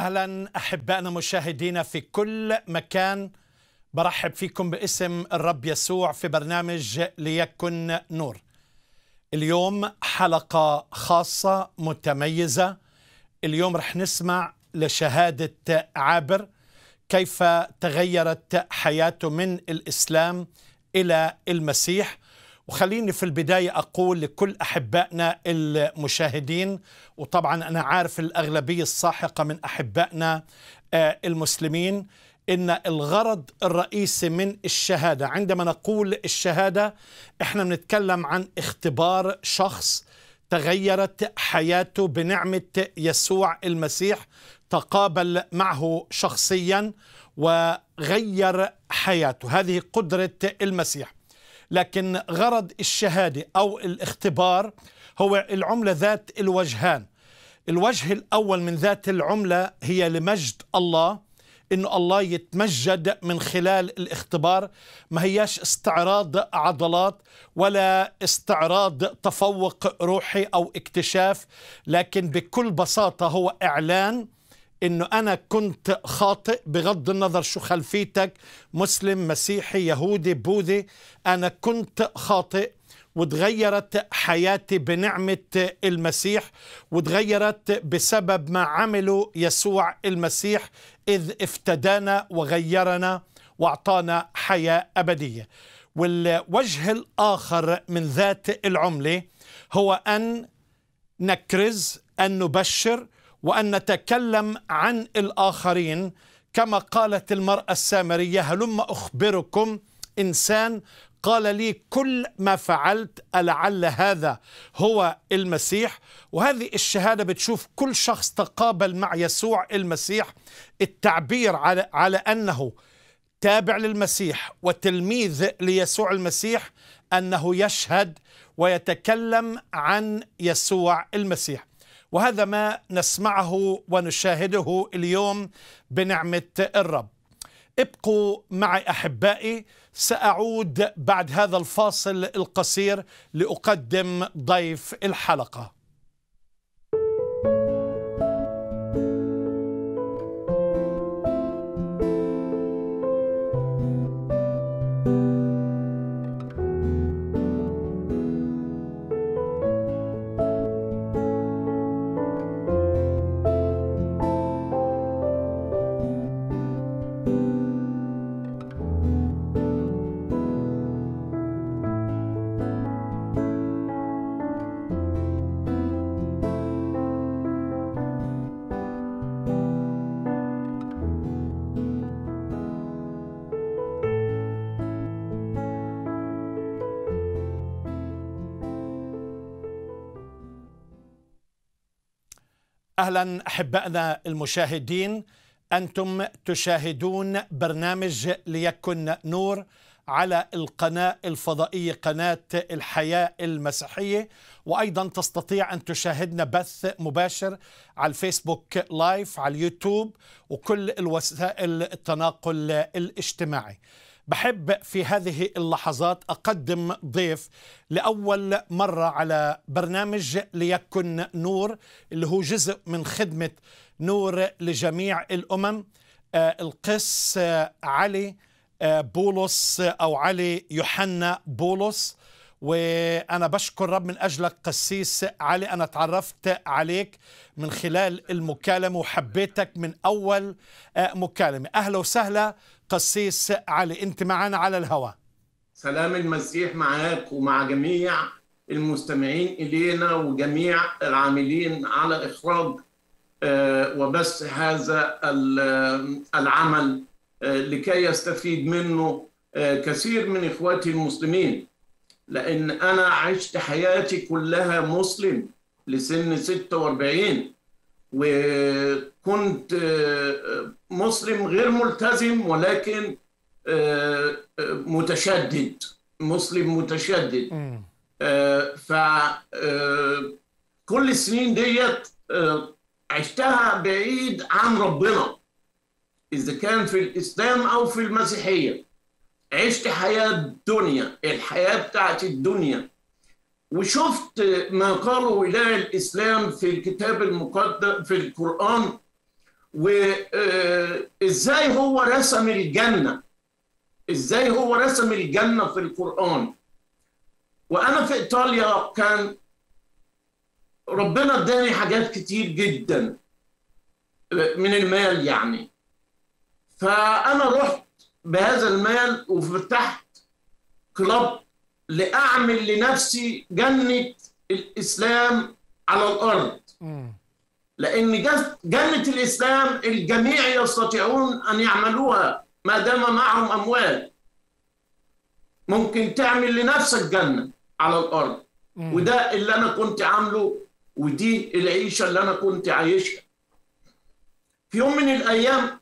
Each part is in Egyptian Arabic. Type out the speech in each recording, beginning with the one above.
اهلا احبائنا مشاهدينا في كل مكان برحب فيكم باسم الرب يسوع في برنامج ليكن نور. اليوم حلقه خاصه متميزه. اليوم رح نسمع لشهاده عابر كيف تغيرت حياته من الاسلام الى المسيح وخليني في البداية أقول لكل أحبائنا المشاهدين وطبعا أنا عارف الأغلبية الساحقة من أحبائنا المسلمين إن الغرض الرئيسي من الشهادة عندما نقول الشهادة إحنا بنتكلم عن اختبار شخص تغيرت حياته بنعمة يسوع المسيح تقابل معه شخصيا وغير حياته هذه قدرة المسيح لكن غرض الشهادة أو الاختبار هو العملة ذات الوجهان الوجه الأول من ذات العملة هي لمجد الله إنه الله يتمجد من خلال الاختبار ما هياش استعراض عضلات ولا استعراض تفوق روحي أو اكتشاف لكن بكل بساطة هو إعلان انه انا كنت خاطئ بغض النظر شو خلفيتك مسلم مسيحي يهودي بوذي انا كنت خاطئ وتغيرت حياتي بنعمة المسيح وتغيرت بسبب ما عمله يسوع المسيح إذ افتدانا وغيرنا وأعطانا حياة أبدية والوجه الآخر من ذات العملة هو أن نكرز أن نبشر وأن نتكلم عن الآخرين كما قالت المرأة السامرية هلم أخبركم إنسان قال لي كل ما فعلت ألعل هذا هو المسيح وهذه الشهادة بتشوف كل شخص تقابل مع يسوع المسيح التعبير على, على أنه تابع للمسيح وتلميذ ليسوع المسيح أنه يشهد ويتكلم عن يسوع المسيح وهذا ما نسمعه ونشاهده اليوم بنعمة الرب ابقوا معي أحبائي سأعود بعد هذا الفاصل القصير لأقدم ضيف الحلقة اهلا احبائنا المشاهدين انتم تشاهدون برنامج ليكن نور على القناه الفضائيه قناه الحياه المسيحيه وايضا تستطيع ان تشاهدنا بث مباشر على الفيسبوك لايف على اليوتيوب وكل الوسائل التناقل الاجتماعي بحب في هذه اللحظات أقدم ضيف لأول مرة على برنامج ليكن نور اللي هو جزء من خدمة نور لجميع الأمم آه القس آه علي آه بولس أو علي يوحنا بولس وأنا بشكر رب من أجلك قسيس علي أنا تعرفت عليك من خلال المكالمة وحبيتك من أول مكالمة أهلا وسهلا قسيس علي أنت معنا على الهواء سلام المسيح معاك ومع جميع المستمعين إلينا وجميع العاملين على إخراج وبث هذا العمل لكي يستفيد منه كثير من إخواتي المسلمين لأن أنا عشت حياتي كلها مسلم لسن 46 وكنت مسلم غير ملتزم ولكن متشدد مسلم متشدد ف كل السنين ديت عشتها بعيد عن ربنا إذا كان في الإسلام أو في المسيحية عشت حياة دنيا الحياة بتاعت الدنيا وشفت ما قاله إله الإسلام في الكتاب المقدس في القرآن وازاي هو رسم الجنه ازاي هو رسم الجنه في القران وانا في ايطاليا كان ربنا اداني حاجات كتير جدا من المال يعني فانا رحت بهذا المال وفتحت كلاب لاعمل لنفسي جنه الاسلام على الارض مم. لان جس- جنه الاسلام الجميع يستطيعون ان يعملوها ما دام معهم اموال ممكن تعمل لنفسك جنه على الارض مم. وده اللي انا كنت عامله ودي العيشه اللي انا كنت عايشها في يوم من الايام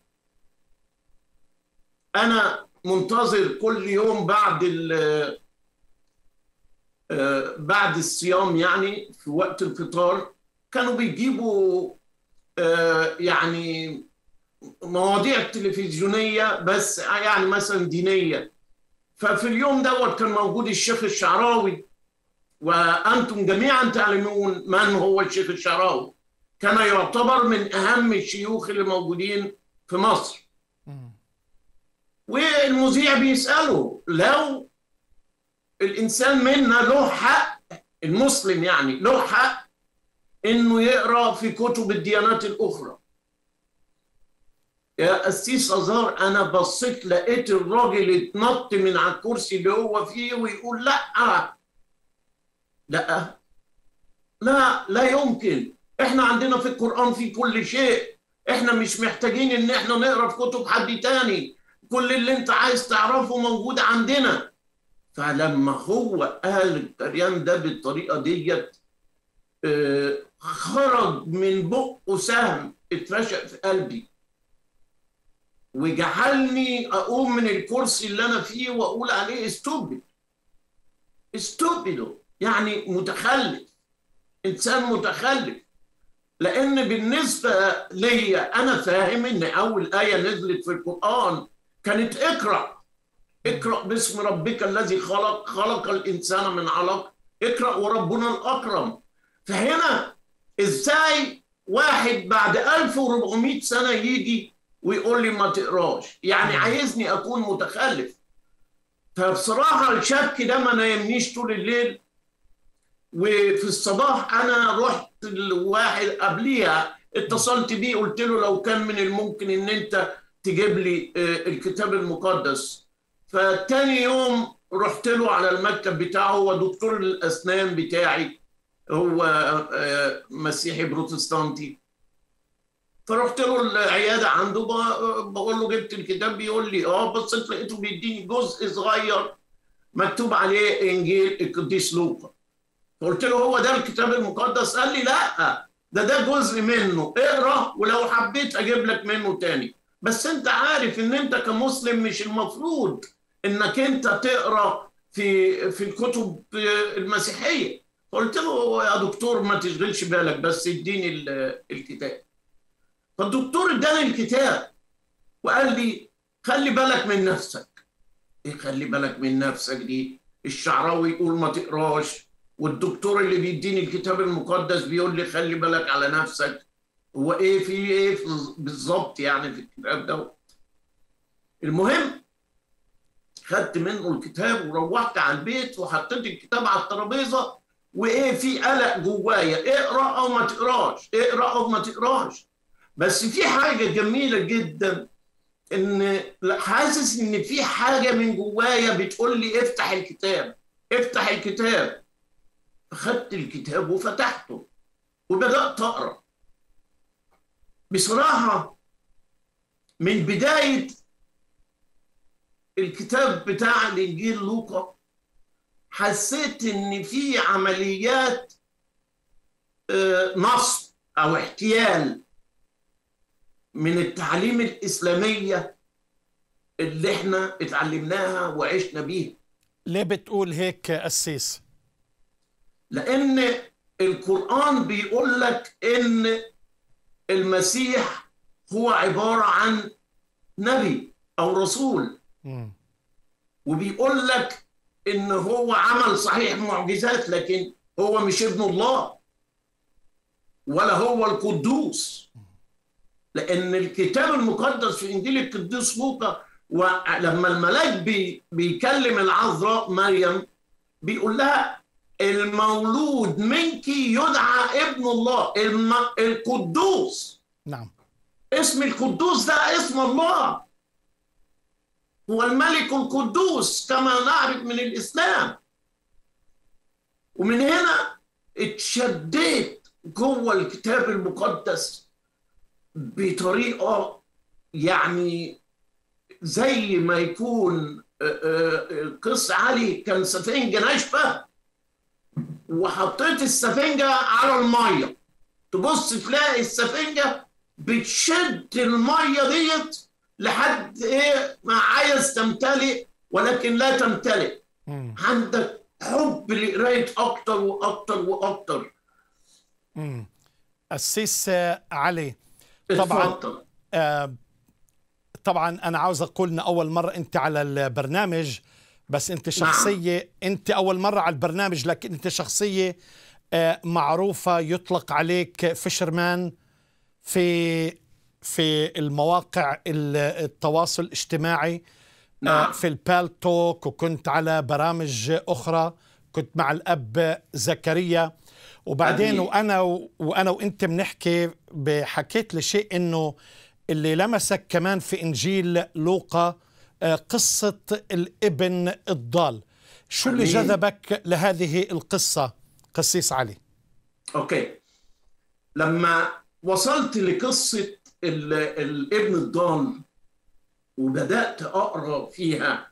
انا منتظر كل يوم بعد ال آه، بعد الصيام يعني في وقت الفطار كانوا بيجيبوا آه، يعني مواضيع تلفزيونيه بس يعني مثلا دينيه ففي اليوم دوت كان موجود الشيخ الشعراوي وانتم جميعا تعلمون من هو الشيخ الشعراوي كان يعتبر من اهم الشيوخ اللي موجودين في مصر مم. والمذيع بيساله لو الانسان منا له حق المسلم يعني له حق انه يقرا في كتب الديانات الاخرى يا قسيس ازهر انا بصيت لقيت الراجل اتنط من على الكرسي اللي هو فيه ويقول لا لا لا لا يمكن احنا عندنا في القرآن في كل شيء احنا مش محتاجين ان احنا نقرا في كتب حد تاني كل اللي انت عايز تعرفه موجود عندنا فلما هو قال الكلام ده بالطريقه ديت آه، خرج من بقه سهم اترشق في قلبي وجعلني اقوم من الكرسي اللي انا فيه واقول عليه استوبد استوبدو يعني متخلف انسان متخلف لان بالنسبه ليا انا فاهم ان اول ايه نزلت في القران كانت اقرا اقرا باسم ربك الذي خلق خلق الانسان من علق اقرا وربنا الاكرم فهنا ازاي واحد بعد 1400 سنه يجي ويقول لي ما تقراش يعني عايزني اكون متخلف فبصراحه الشك ده ما نايمنيش طول الليل وفي الصباح انا رحت لواحد قبليها اتصلت بيه قلت له لو كان من الممكن ان انت تجيب لي آه، الكتاب المقدس فتاني يوم رحت له على المكتب بتاعه هو دكتور الاسنان بتاعي هو آه، مسيحي بروتستانتي فرحت له العياده عنده ب- بقول له جبت الكتاب بيقول لي اه بصيت لقيته بيديني جزء صغير مكتوب عليه انجيل القديس لوقا فقلت له هو ده الكتاب المقدس قال لي لا ده ده جزء منه اقرا ولو حبيت اجيب لك منه تاني بس انت عارف ان انت كمسلم مش المفروض انك انت تقرا في في الكتب المسيحيه قلت له يا دكتور ما تشغلش بالك بس اديني ال- الكتاب فالدكتور اداني الكتاب وقال لي خلي بالك من نفسك ايه خلي بالك من نفسك دي الشعراوي يقول ما تقراش والدكتور اللي بيديني الكتاب المقدس بيقول لي خلي بالك على نفسك هو ايه في ايه في- بالظبط يعني في الكتاب ده المهم خدت منه الكتاب وروحت على البيت وحطيت الكتاب على الترابيزه وايه في قلق جوايا اقرا او ما تقراش اقرا او ما تقراش بس في حاجه جميله جدا ان لا، حاسس ان في حاجه من جوايا بتقول لي افتح الكتاب افتح الكتاب فخدت الكتاب وفتحته وبدات اقرا بصراحه من بدايه الكتاب بتاع الانجيل لوقا حسيت ان في عمليات آه، نصب او احتيال من التعليم الاسلاميه اللي احنا اتعلمناها وعشنا بيها ليه بتقول هيك قسيس لان القران بيقول لك ان المسيح هو عباره عن نبي او رسول مم. وبيقول لك ان هو عمل صحيح معجزات لكن هو مش ابن الله ولا هو القدوس لان الكتاب المقدس في انجيل القديس لوقا ولما الملاك بي بيكلم العذراء مريم بيقول لها المولود منك يدعى ابن الله الم... القدوس نعم اسم القدوس ده اسم الله هو الملك القدوس كما نعرف من الاسلام ومن هنا اتشديت جوه الكتاب المقدس بطريقه يعني زي ما يكون قص علي كان سفنجه ناشفه وحطيت السفنجه على الميه تبص تلاقي السفنجه بتشد الميه ديت لحد ايه ما عايز تمتلئ ولكن لا تمتلئ مم. عندك حب لقرايه اكتر واكتر واكتر مم. السيس علي طبعا اتفضل. آه، طبعا انا عاوز اقول ان اول مره انت على البرنامج بس انت شخصيه انت اول مره على البرنامج لكن انت شخصيه آه، معروفه يطلق عليك فيشرمان في في المواقع ال- التواصل الاجتماعي آه، نعم. في البالتوك وكنت على برامج اخرى كنت مع الاب زكريا وبعدين أبي. وانا وانا وانت بنحكي حكيت لي شيء انه اللي لمسك كمان في انجيل لوقا آه، قصه الابن الضال شو اللي أمين. جذبك لهذه القصه قسيس علي اوكي لما وصلت لقصه ال- الابن الضال وبدات اقرا فيها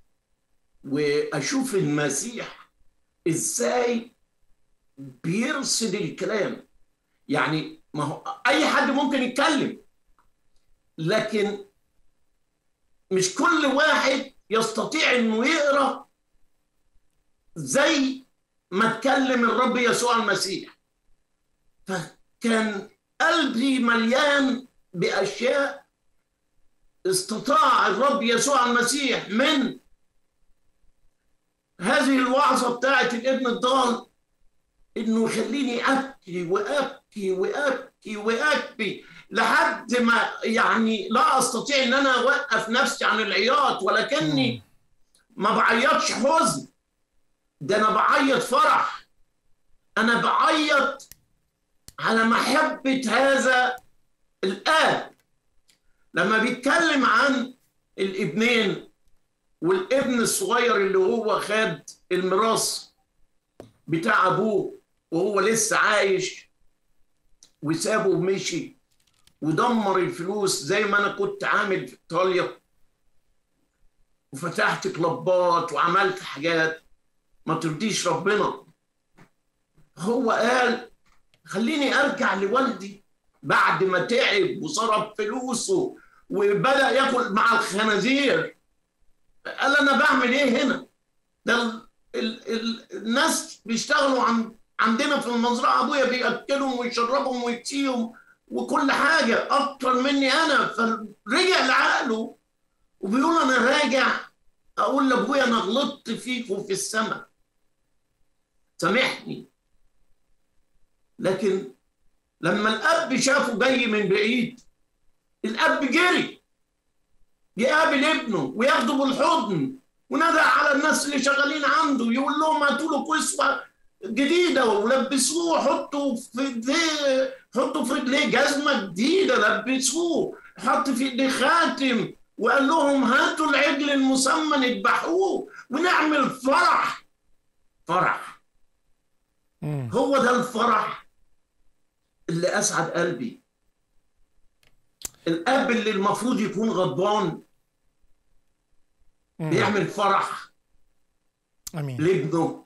واشوف المسيح ازاي بيرصد الكلام يعني ما هو اي حد ممكن يتكلم لكن مش كل واحد يستطيع انه يقرا زي ما اتكلم الرب يسوع المسيح فكان قلبي مليان باشياء استطاع الرب يسوع المسيح من هذه الوعظه بتاعت الابن الضال انه يخليني ابكي وابكي وابكي وابكي لحد ما يعني لا استطيع ان انا اوقف نفسي عن العياط ولكني ما بعيطش حزن ده انا بعيط فرح انا بعيط على محبه هذا الاب لما بيتكلم عن الابنين والابن الصغير اللي هو خد الميراث بتاع ابوه وهو لسه عايش وسابه ومشي ودمر الفلوس زي ما انا كنت عامل في ايطاليا وفتحت كلوبات وعملت حاجات ما ترضيش ربنا هو قال خليني ارجع لوالدي بعد ما تعب وصرف فلوسه وبدا ياكل مع الخنازير قال انا بعمل ايه هنا ده ال ال ال الناس بيشتغلوا عن عندنا في المزرعه ابويا بياكلهم ويشربهم ويكسيهم وكل حاجه اكتر مني انا فرجع لعقله وبيقول انا راجع اقول لابويا انا غلطت فيك وفي السماء سامحني لكن لما الاب شافه جاي من بعيد الاب جري يقابل ابنه وياخده بالحضن ونادى على الناس اللي شغالين عنده يقول لهم هاتوا له كسوه جديده ولبسوه حطوا في ايديه حطوا في ايديه جزمه جديده لبسوه حط في ايديه خاتم وقال لهم هاتوا العجل المسمى نذبحوه ونعمل فرح فرح مم. هو ده الفرح اللي اسعد قلبي الاب اللي المفروض يكون غضبان مم. بيعمل فرح امين لابنه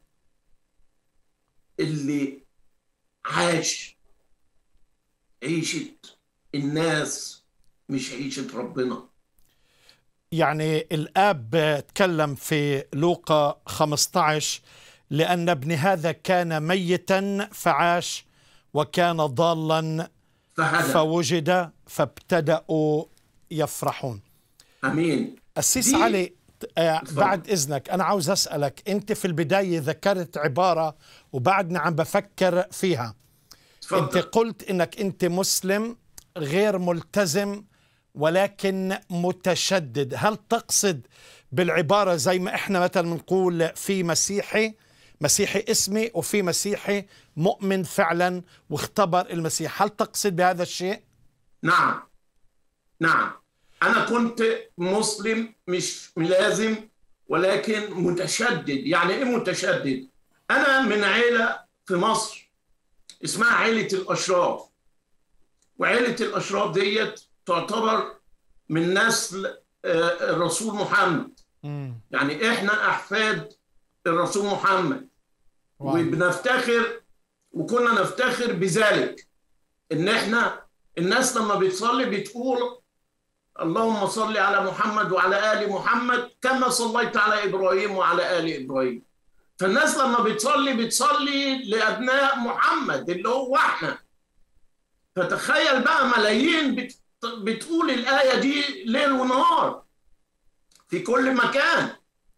اللي عاش عيشة الناس مش عيشة ربنا يعني الاب تكلم في لوقا 15 لان ابن هذا كان ميتا فعاش وكان ضالا فهذا فوجد فابتدأوا يفرحون امين السيس دي- علي آه اتفضل. بعد إذنك أنا عاوز أسألك أنت في البداية ذكرت عبارة وبعدني عم بفكر فيها أنت تفضل قلت أنك أنت مسلم غير ملتزم ولكن متشدد هل تقصد بالعبارة زي ما احنا مثلا بنقول في مسيحي مسيحي اسمي وفي مسيحي مؤمن فعلا واختبر المسيح هل تقصد بهذا الشيء؟ نعم نعم أنا كنت مسلم مش لازم ولكن متشدد يعني إيه متشدد؟ أنا من عيلة في مصر اسمها عيلة الأشراف وعيلة الأشراف ديت تعتبر من نسل الرسول محمد مم. يعني إحنا أحفاد الرسول محمد واو. وبنفتخر وكنا نفتخر بذلك ان احنا الناس لما بتصلي بتقول اللهم صل على محمد وعلى ال محمد كما صليت على ابراهيم وعلى ال ابراهيم فالناس لما بتصلي بتصلي لابناء محمد اللي هو احنا فتخيل بقى ملايين بت- بتقول الايه دي ليل ونهار في كل مكان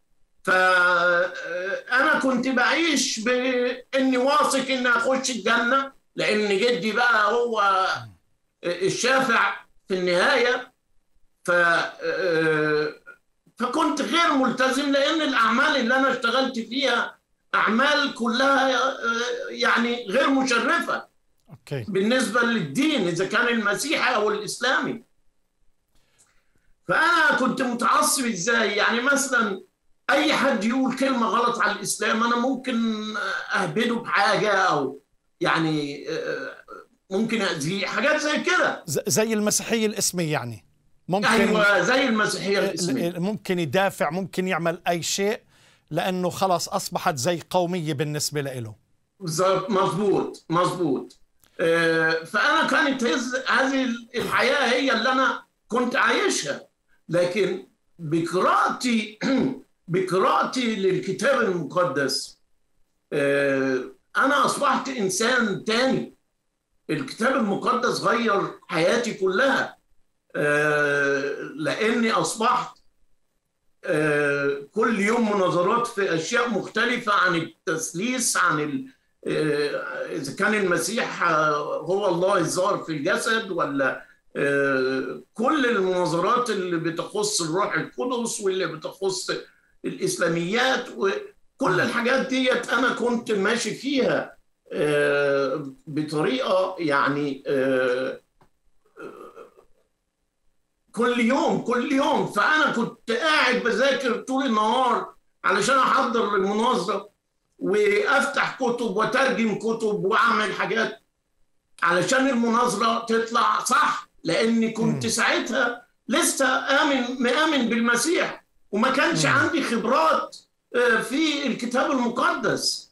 فأنا كنت بعيش بإني واثق إني أخش الجنة لأن جدي بقى هو الشافع في النهاية ف فكنت غير ملتزم لأن الأعمال اللي أنا اشتغلت فيها أعمال كلها يعني غير مشرفة اوكي بالنسبة للدين إذا كان المسيحي أو الإسلامي فأنا كنت متعصب إزاي يعني مثلا أي حد يقول كلمة غلط على الإسلام أنا ممكن أهبده بحاجة أو يعني آه، ممكن أذيه حاجات زي كده ز- زي المسيحية الاسمية يعني ممكن أيوة زي المسيحية الإسلامية ال- ممكن يدافع ممكن يعمل أي شيء لأنه خلاص أصبحت زي قومية بالنسبة له بالظبط مظبوط مظبوط آه، فانا كانت هز- هذه الحياه هي اللي انا كنت عايشها لكن بقراءتي بقراءتي للكتاب المقدس آه، انا اصبحت انسان تاني الكتاب المقدس غير حياتي كلها آه، لاني اصبحت آه، كل يوم مناظرات في اشياء مختلفه عن التثليث عن ال... آه، اذا كان المسيح آه، هو الله الظاهر في الجسد ولا آه، كل المناظرات اللي بتخص الروح القدس واللي بتخص الاسلاميات وكل الحاجات ديت انا كنت ماشي فيها آه، بطريقه يعني آه، كل يوم كل يوم فانا كنت قاعد بذاكر طول النهار علشان احضر المناظره وافتح كتب وترجم كتب واعمل حاجات علشان المناظره تطلع صح لاني كنت مم. ساعتها لسه امن مآمن بالمسيح وما كانش مم. عندي خبرات آه، في الكتاب المقدس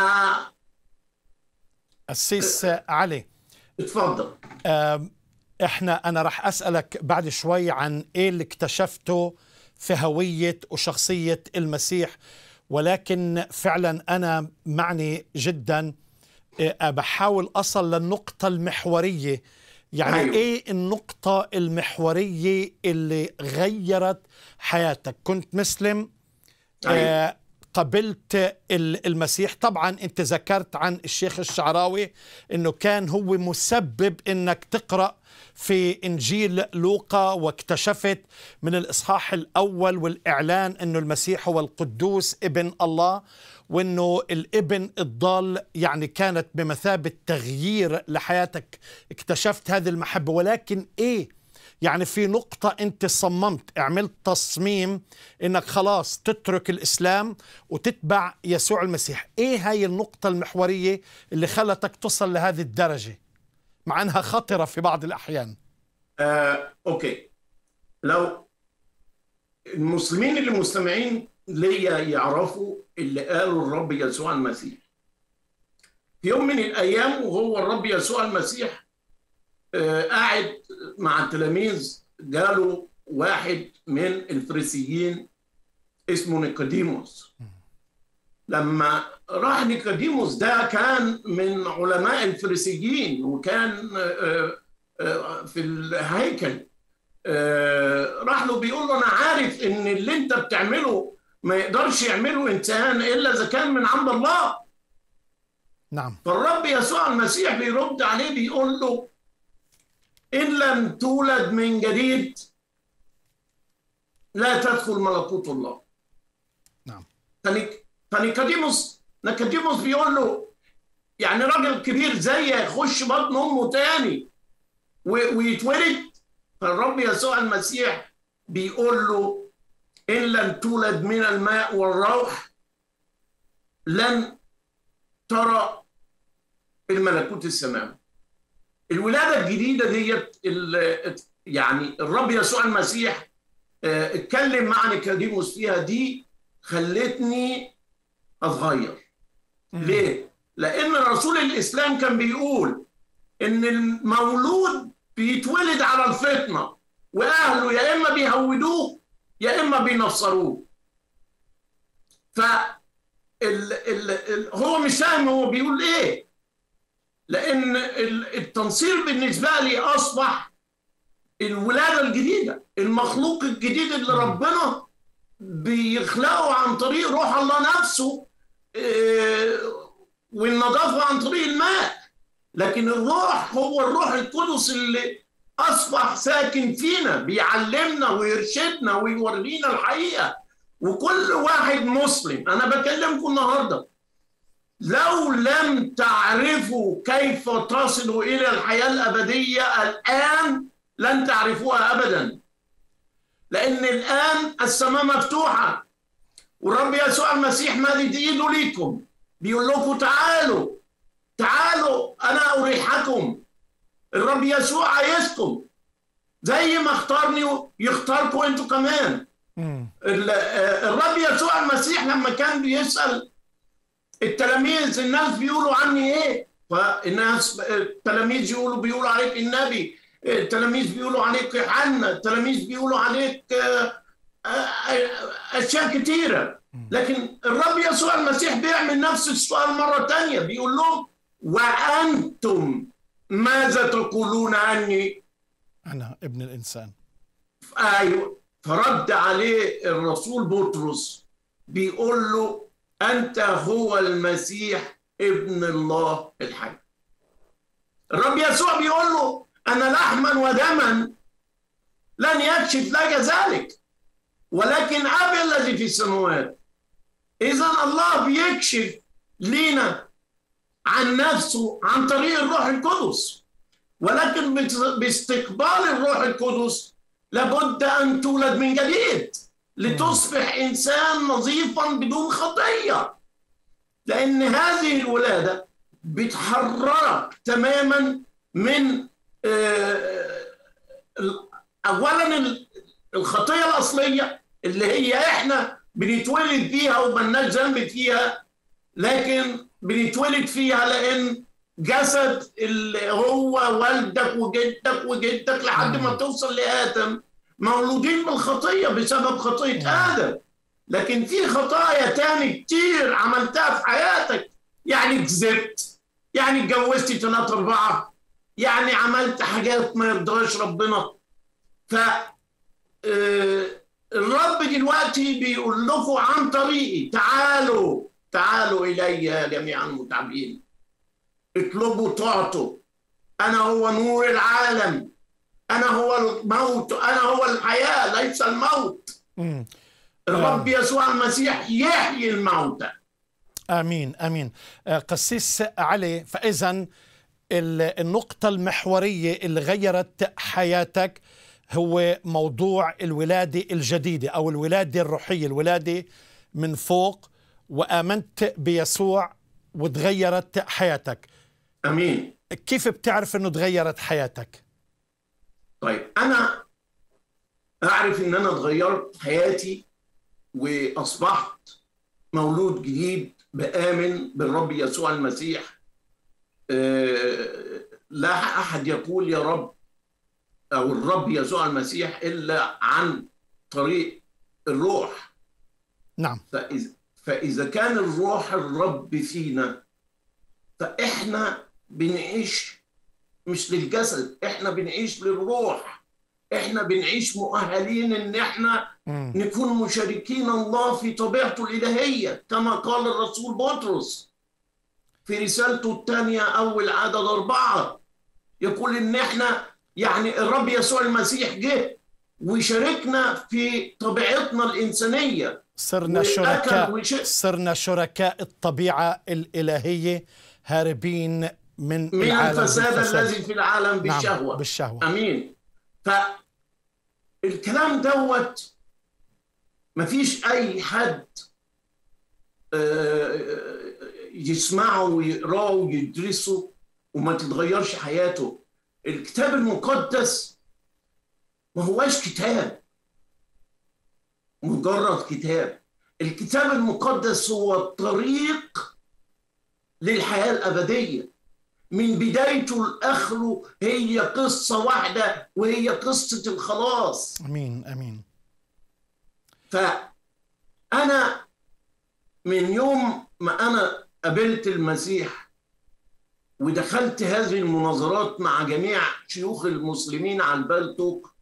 السيس علي فاتفضل آم، احنا انا راح اسالك بعد شوي عن ايه اللي اكتشفته في هويه وشخصيه المسيح ولكن فعلا انا معني جدا آه، بحاول اصل للنقطه المحوريه يعني أيوة. أيوه. ايه النقطه المحوريه اللي غيرت حياتك كنت مسلم أيوة. آه، قبلت ال- المسيح طبعا انت ذكرت عن الشيخ الشعراوي انه كان هو مسبب انك تقرا في انجيل لوقا واكتشفت من الاصحاح الاول والاعلان انه المسيح هو القدوس ابن الله وانه الابن الضال يعني كانت بمثابه تغيير لحياتك اكتشفت هذه المحبه ولكن ايه يعني في نقطة أنت صممت عملت تصميم أنك خلاص تترك الإسلام وتتبع يسوع المسيح إيه هاي النقطة المحورية اللي خلتك تصل لهذه الدرجة مع أنها خطرة في بعض الأحيان آه، اوكي لو المسلمين اللي مستمعين ليا يعرفوا اللي قاله الرب يسوع المسيح في يوم من الايام وهو الرب يسوع المسيح آه، قاعد مع التلاميذ جاله واحد من الفريسيين اسمه نيقوديموس لما راح نيقوديموس ده كان من علماء الفريسيين وكان آه، آه، في الهيكل آه، راح له بيقول له انا عارف ان اللي انت بتعمله ما يقدرش يعمله انسان الا اذا كان من عند الله نعم فالرب يسوع المسيح بيرد عليه بيقول له إن لم تولد من جديد لا تدخل ملكوت الله نعم فنيك- فنيكوديموس نيكوديموس بيقول له يعني راجل كبير زي يخش بطن امه تاني و- ويتولد فالرب يسوع المسيح بيقول له ان لم تولد من الماء والروح لن ترى الملكوت السماوي الولاده الجديده ديت ال- يعني الرب يسوع المسيح آه، اتكلم مع نيكوديموس فيها دي خلتني اتغير ليه؟ لأن رسول الإسلام كان بيقول إن المولود بيتولد على الفطنة وأهله يا إما بيهودوه يا إما بينصروه. ف ال ال ال هو مش فاهم هو بيقول إيه؟ لأن ال- التنصير بالنسبة لي أصبح الولادة الجديدة، المخلوق الجديد اللي ربنا بيخلقه عن طريق روح الله نفسه آه، والنظافة عن طريق الماء لكن الروح هو الروح القدس اللي أصبح ساكن فينا بيعلمنا ويرشدنا ويورينا الحقيقة وكل واحد مسلم أنا بكلمكم النهاردة لو لم تعرفوا كيف تصلوا إلى الحياة الأبدية الآن لن تعرفوها أبدا لأن الآن السماء مفتوحة والرب يسوع المسيح مادد إيده ليكم بيقول لكم تعالوا تعالوا أنا أريحكم الرب يسوع عايزكم زي ما اختارني يختاركم انتوا كمان مم. ال- آه، الرب يسوع المسيح لما كان بيسأل التلاميذ الناس بيقولوا عني ايه فالناس التلاميذ يقولوا بيقولوا عليك النبي التلاميذ بيقولوا عليك يوحنا التلاميذ بيقولوا عليك آه، آه، اشياء كتيره لكن الرب يسوع المسيح بيعمل نفس السؤال مره تانية بيقول لهم وانتم ماذا تقولون عني أنا ابن الإنسان ايوه فرد عليه الرسول بطرس بيقول له انت هو المسيح ابن الله الحي الرب يسوع بيقول له انا لحما ودما لن يكشف لك ذلك ولكن ابي الذي في السماوات اذا الله بيكشف لينا عن نفسه عن طريق الروح القدس ولكن باستقبال الروح القدس لابد ان تولد من جديد لتصبح انسان نظيفا بدون خطيه لان هذه الولاده بتحررك تماما من آه، ال- اولا ال- الخطيه الاصليه اللي هي احنا بنتولد فيها وملناش ذنب فيها لكن بنتولد فيها لان جسد اللي هو والدك وجدك وجدك لحد ما توصل لادم مولودين بالخطيه بسبب خطيه ادم لكن في خطايا تاني كتير عملتها في حياتك يعني كذبت يعني اتجوزت ثلاثة أربعة يعني عملت حاجات ما يرضاش ربنا ف آه، الرب دلوقتي بيقول لكم عن طريقي تعالوا تعالوا إلي يا جميع المتعبين اطلبوا تعطوا أنا هو نور العالم أنا هو الموت أنا هو الحياة ليس الموت مم. الرب يسوع المسيح يحيي الموتى امين امين آه، قسيس علي فاذا ال- النقطة المحورية اللي غيرت حياتك هو موضوع الولادة الجديدة أو الولادة الروحية الولادة من فوق وآمنت بيسوع وتغيرت حياتك امين كيف بتعرف أنه تغيرت حياتك؟ طيب انا اعرف ان انا اتغيرت حياتي واصبحت مولود جديد بامن بالرب يسوع المسيح آه، لا احد يقول يا رب او الرب يسوع المسيح الا عن طريق الروح نعم فإذا, فإذا كان الروح الرب فينا فإحنا بنعيش مش للجسد إحنا بنعيش للروح إحنا بنعيش مؤهلين إن إحنا مم. نكون مشاركين الله في طبيعته الإلهية كما قال الرسول بطرس في رسالته الثانية أول عدد أربعة يقول إن إحنا يعني الرب يسوع المسيح جه وشاركنا في طبيعتنا الإنسانية صرنا وأكل شركاء وش- صرنا شركاء الطبيعة الإلهية هاربين من, من العالم الفساد بالفساد. الذي في العالم بالشهوة نعم بالشهوة امين فالكلام دوت مفيش اي حد آه، يسمعه ويقراه ويدرسه وما تتغيرش حياته الكتاب المقدس ما هواش كتاب مجرد كتاب الكتاب المقدس هو الطريق للحياة الأبدية من بدايته لآخره هي قصة واحدة وهي قصة الخلاص أمين أمين فأنا من يوم ما أنا قابلت المسيح ودخلت هذه المناظرات مع جميع شيوخ المسلمين على البلتوك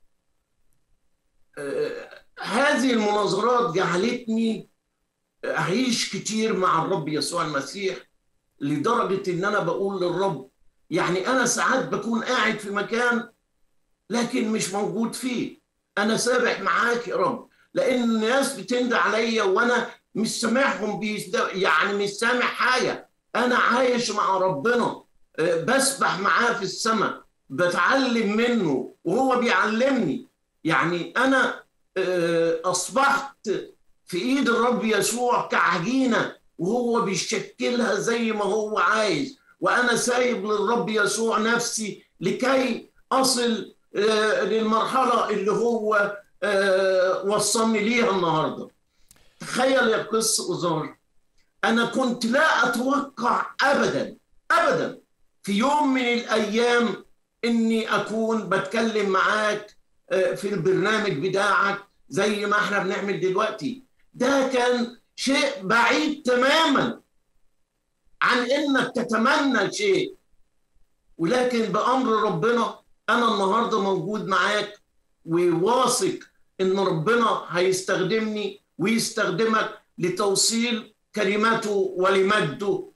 آه، هذه المناظرات جعلتني أعيش كتير مع الرب يسوع المسيح لدرجة إن أنا بقول للرب يعني أنا ساعات بكون قاعد في مكان لكن مش موجود فيه أنا سابح معاك يا رب لأن الناس بتند عليا وأنا مش سامعهم بيست... يعني مش سامع حاجة أنا عايش مع ربنا آه، بسبح معاه في السماء بتعلم منه وهو بيعلمني يعني أنا آه، أصبحت في إيد الرب يسوع كعجينة وهو بيشكلها زي ما هو عايز وأنا سايب للرب يسوع نفسي لكي أصل آه، للمرحلة اللي هو آه، وصلني ليها النهارده تخيل يا قس أزار أنا كنت لا أتوقع أبدا أبدا في يوم من الأيام إني أكون بتكلم معاك آه، في البرنامج بتاعك زي ما احنا بنعمل دلوقتي ده كان شيء بعيد تماما عن إنك تتمنى شيء ولكن بأمر ربنا أنا النهاردة موجود معاك وواثق إن ربنا هيستخدمني ويستخدمك لتوصيل كلمته ولمجده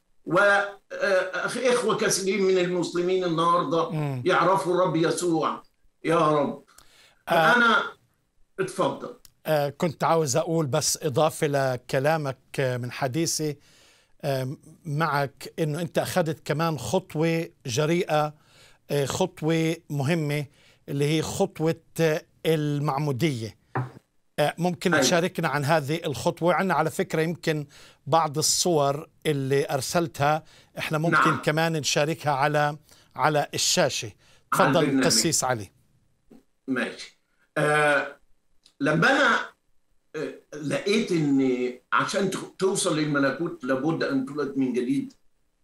وإخوة كثيرين من المسلمين النهاردة مم. يعرفوا الرب يسوع يا رب آه. أنا اتفضل آه، كنت عاوز أقول بس إضافة لكلامك آه، من حديثي آه، معك أنه أنت أخذت كمان خطوة جريئة آه، خطوة مهمة اللي هي خطوة آه، المعمودية آه، ممكن أيوة. تشاركنا عن هذه الخطوة عنا على فكرة يمكن بعض الصور اللي أرسلتها إحنا ممكن نعم. نعم. كمان نشاركها على على الشاشة على تفضل البرنامج. قسيس علي ماشي آه لما انا آه لقيت ان عشان ت- توصل للملكوت لابد ان تولد من جديد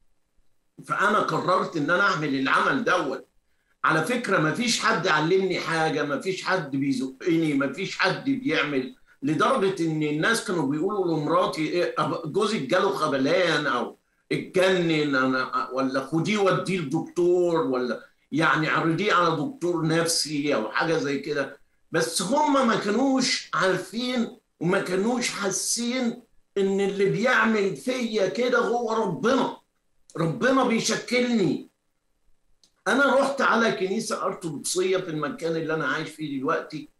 فانا قررت ان انا اعمل العمل دوت على فكره ما فيش حد علمني حاجه ما فيش حد بيزقني ما فيش حد بيعمل لدرجه ان الناس كانوا بيقولوا لمراتي إيه، أب- جوزك جاله خبلان او اتجنن انا ولا خديه وديه لدكتور ولا يعني عرضيه على دكتور نفسي او حاجه زي كده بس هم ما كانوش عارفين وما كانوش حاسين ان اللي بيعمل فيا كده هو ربنا ربنا بيشكلني انا رحت على كنيسه ارثوذكسيه في المكان اللي انا عايش فيه دلوقتي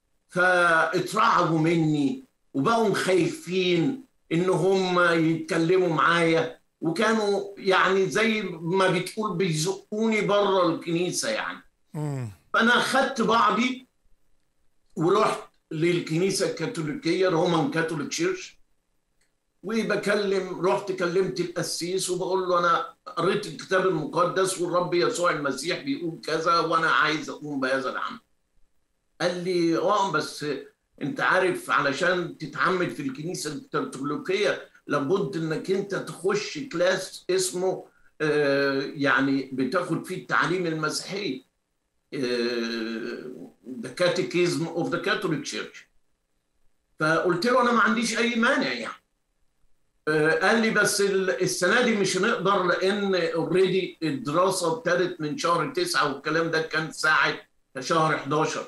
فاترعبوا مني وبقوا خايفين ان هم يتكلموا معايا وكانوا يعني زي ما بتقول بيزقوني بره الكنيسه يعني مم. فانا خدت بعضي ورحت للكنيسه الكاثوليكيه رومان كاثوليك شيرش وبكلم رحت كلمت القسيس وبقول له انا قريت الكتاب المقدس والرب يسوع المسيح بيقول كذا وانا عايز اقوم بهذا العمل قال لي اه بس انت عارف علشان تتعمد في الكنيسه الكاثوليكيه لابد انك انت تخش كلاس اسمه آه، يعني بتاخد فيه التعليم المسيحي ذا كاتيكيزم اوف ذا كاثوليك تشيرش فقلت له انا ما عنديش اي مانع يعني آه، قال لي بس ال- السنه دي مش هنقدر لان اوريدي الدراسه ابتدت من شهر تسعة والكلام ده كان ساعه شهر 11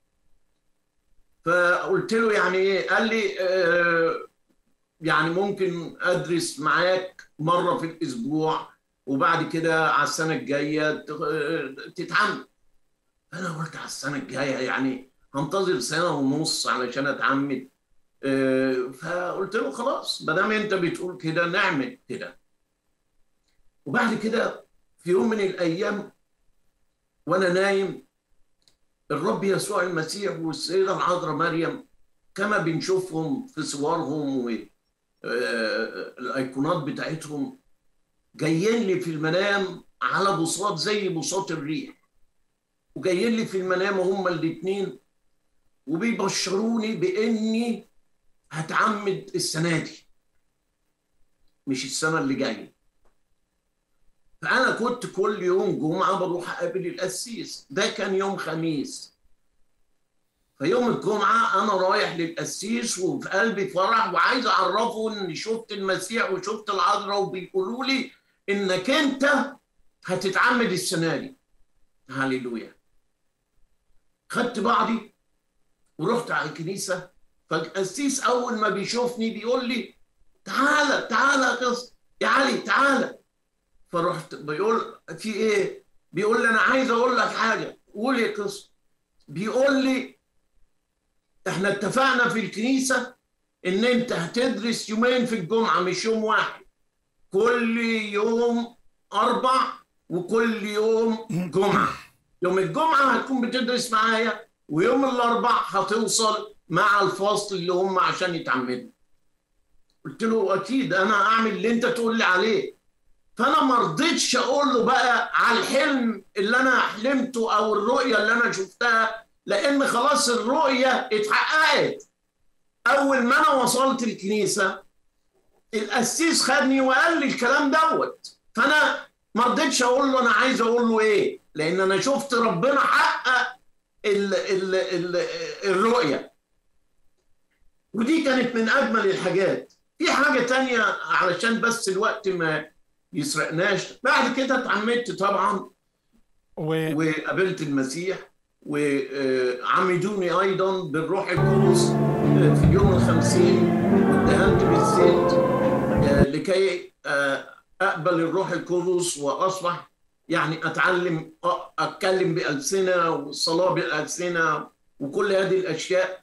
فقلت له يعني ايه قال لي آه، يعني ممكن ادرس معاك مره في الاسبوع وبعد كده على السنه الجايه ت- تتعمل فانا قلت على السنه الجايه يعني هنتظر سنه ونص علشان اتعمد آه، فقلت له خلاص ما دام انت بتقول كده نعمل كده وبعد كده في يوم من الايام وانا نايم الرب يسوع المسيح والسيده العذراء مريم كما بنشوفهم في صورهم والايقونات بتاعتهم جايين لي في المنام على بساط زي بساط الريح وجايين لي في المنام هما الاثنين وبيبشروني باني هتعمد السنه دي مش السنه اللي جايه فانا كنت كل يوم جمعه بروح اقابل القسيس ده كان يوم خميس فيوم الجمعه انا رايح للقسيس وفي قلبي فرح وعايز اعرفه ان شفت المسيح وشفت العذراء وبيقولوا لي انك انت هتتعمد السنه دي هللويا خدت بعضي ورحت على الكنيسه فالقسيس اول ما بيشوفني بيقول لي تعالى تعالى يا قص يا علي تعالى فرحت بيقول في ايه بيقول لي انا عايز اقول لك حاجه قول يا قص بيقول لي احنا اتفقنا في الكنيسه ان انت هتدرس يومين في الجمعه مش يوم واحد كل يوم اربع وكل يوم جمعه يوم الجمعه هتكون بتدرس معايا ويوم الاربع هتوصل مع الفصل اللي هم عشان يتعمدوا قلت له اكيد انا اعمل اللي انت تقول لي عليه فانا ما رضيتش اقول له بقى على الحلم اللي انا حلمته او الرؤيه اللي انا شفتها لان خلاص الرؤيه اتحققت اول ما انا وصلت الكنيسه القسيس خدني وقال لي الكلام دوت فانا ما رضيتش اقول له انا عايز اقول له ايه لان انا شفت ربنا حقق ال ال ال الرؤيه ودي كانت من اجمل الحاجات في حاجه تانية علشان بس الوقت ما يسرقناش بعد كده اتعمدت طبعا و... وقابلت المسيح وعمدوني ايضا بالروح القدس في اليوم الخمسين واتهمت بالزيت لكي اقبل الروح القدس واصبح يعني اتعلم اتكلم بالسنه والصلاه بالسنه وكل هذه الاشياء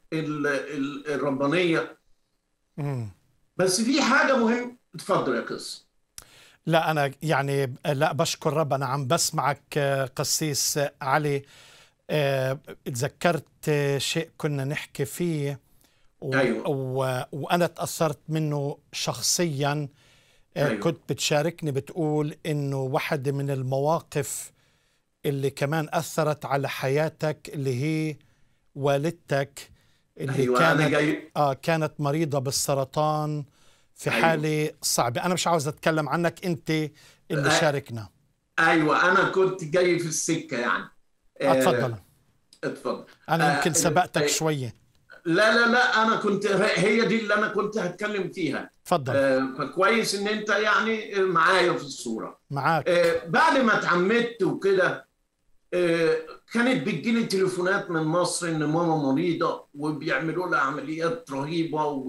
الربانيه مم. بس في حاجه مهم اتفضل يا قس لا أنا يعني لا بشكر رب أنا عم بسمعك قسيس علي آه، تذكرت شيء كنا نحكي فيه و... أيوة. و... وأنا تأثرت منه شخصيا آه، أيوة. كنت بتشاركني بتقول إنه واحدة من المواقف اللي كمان أثرت على حياتك اللي هي والدتك اللي ايوه كانت انا جاي آه كانت مريضة بالسرطان في أيوة. حالة صعبة أنا مش عاوز أتكلم عنك أنت اللي آه. شاركنا ايوه انا كنت جاي في السكه يعني آه، أتفضل اتفضل أنا آه، يمكن سبقتك آه، شوية لا لا لا انا كنت هي دي اللي انا كنت هتكلم فيها تفضل آه، فكويس ان انت يعني معايا في الصوره معاك آه، بعد ما اتعمدت وكده آه، كانت بتجيلي تليفونات من مصر ان ماما مريضه وبيعملوا لها عمليات رهيبه و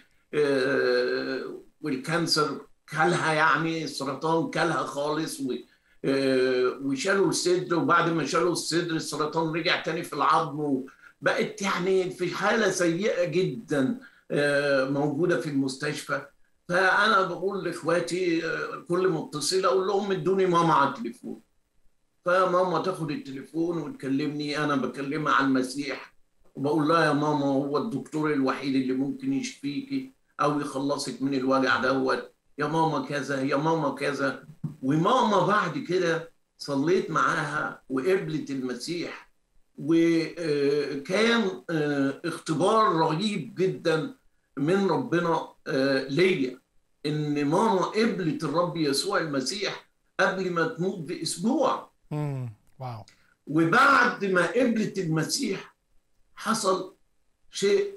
آه، والكانسر كلها يعني السرطان كلها خالص و آه، وشالوا الصدر وبعد ما شالوا الصدر السرطان رجع تاني في العظم وبقت يعني في حاله سيئه جدا آه، موجوده في المستشفى فانا بقول لاخواتي آه، كل ما اتصل اقول لهم ادوني ماما على التليفون فماما تاخد التليفون وتكلمني انا بكلمها عن المسيح وبقول لها يا ماما هو الدكتور الوحيد اللي ممكن يشفيكي او يخلصك من الوجع دوت يا ماما كذا يا ماما كذا وماما بعد كده صليت معاها وقبلت المسيح وكان اختبار رهيب جدا من ربنا آه، ليا ان ماما قبلت الرب يسوع المسيح قبل ما تموت باسبوع مم. واو وبعد ما قبلت المسيح حصل شيء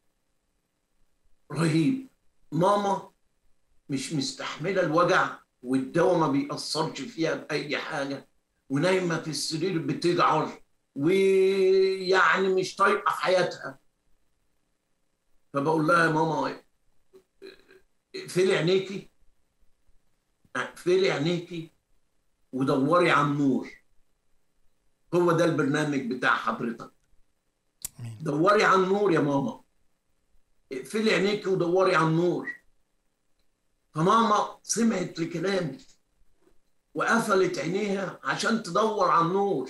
رهيب ماما مش مستحملة الوجع والدواء ما بيأثرش فيها بأي حاجة ونايمة في السرير بتجعر ويعني مش طايقة حياتها فبقول لها يا ماما اقفلي عينيكي اقفلي عينيكي ودوري على النور هو ده البرنامج بتاع حضرتك آمين. دوري على النور يا ماما اقفلي عينيك ودوري على النور فماما سمعت لكلامي وقفلت عينيها عشان تدور على النور